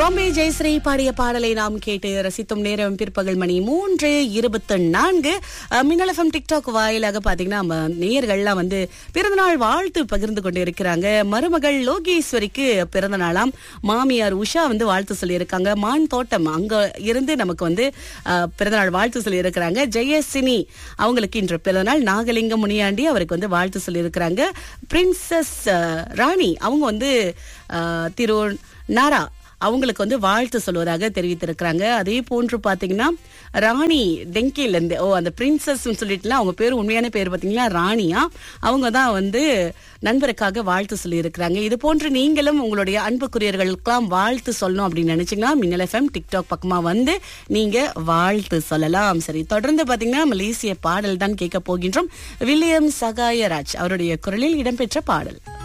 பாம்பே ஜெயஸ்ரீ பாடிய பாடலை நாம் கேட்டு ரசித்தும் நேரம் பிற்பகல் மணி மூன்று இருபத்தி நான்கு மின்னலஃபம் டிக்டாக் வாயிலாக பாத்தீங்கன்னா நம்ம நேயர்கள்லாம் வந்து பிறந்தநாள் வாழ்த்து பகிர்ந்து கொண்டு இருக்கிறாங்க மருமகள் லோகேஸ்வரிக்கு பிறந்த நாளாம் மாமியார் உஷா வந்து வாழ்த்து சொல்லியிருக்காங்க மான் தோட்டம் அங்க இருந்து நமக்கு வந்து அஹ், பிறந்தநாள் வாழ்த்து சொல்லியிருக்கிறாங்க ஜெயசினி அவங்களுக்கு இன்று பிறந்தநாள் நாகலிங்கம் முனியாண்டி அவருக்கு வந்து வாழ்த்து சொல்லியிருக்கிறாங்க பிரின்சஸ் அஹ், ராணி அவங்க வந்து அஹ், திரு நாரா அவங்களுக்கு வந்து வாழ்த்து சொல்வதாக தெரிவித்திருக்கிறாங்க அதே போன்று பாத்தீங்கன்னா ராணி டெங்கில இருந்து ஓ அந்த பிரின்சஸ் சொல்லிட்டுலாம் அவங்க பேர் உண்மையான பேர் பாத்தீங்கன்னா ராணியா அவங்க தான் வந்து நண்பருக்காக வாழ்த்து சொல்லி இருக்கிறாங்க இது போன்று நீங்களும் உங்களுடைய அன்புக்குரியர்களுக்கெல்லாம் வாழ்த்து சொல்லணும் அப்படின்னு நினைச்சீங்கன்னா மின்னல் எஃப்எம் டிக்டாக் பக்கமா வந்து நீங்க வாழ்த்து சொல்லலாம் சரி தொடர்ந்து பாத்தீங்கன்னா மலேசிய பாடல் தான் கேட்க போகின்றோம் வில்லியம் சகாயராஜ் அவருடைய குரலில் இடம்பெற்ற பாடல்